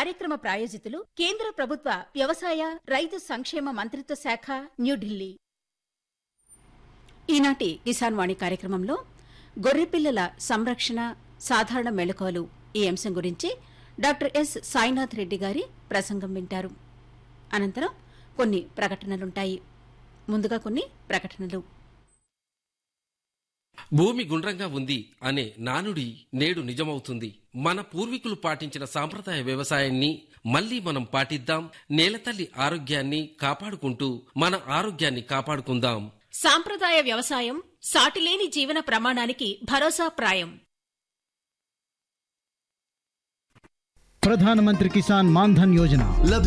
కార్యక్రమ ప్రాయోజితులు కేంద్ర ప్రభుత్వ వ్యవసాయ రైతు సంక్షేమ మంత్రిత్వ శాఖ న్యూఢిల్లీ ఈనాటి కిసాన్ వాణి కార్యక్రమంలో గొర్రెపిల్లల సంరక్షణ సాధారణ మెళకువలు ఈ అంశం గురించి డాక్టర్ ఎస్ సాయినాథ్ రెడ్డి గారి ప్రసంగం వింటారు అనంతరం కొన్ని ప్రకటనలుంటాయి ముందుగా కొన్ని ప్రకటనలు భూమి గుండ్రంగా ఉంది అనే నానుడి నేడు నిజమవుతుంది మన పూర్వీకులు పాటించిన సాంప్రదాయ వ్యవసాయాన్ని మళ్లీ మనం పాటిద్దాం నేలతల్లి ఆరోగ్యాన్ని కాపాడుకుంటూ మన ఆరోగ్యాన్ని కాపాడుకుందాం సాంప్రదాయ వ్యవసాయం సాటిలేని జీవన ప్రమాణానికి భరోసా ప్రాయం ప్రధానమంత్రి కిసాన్ మాన్ధన్ యోజన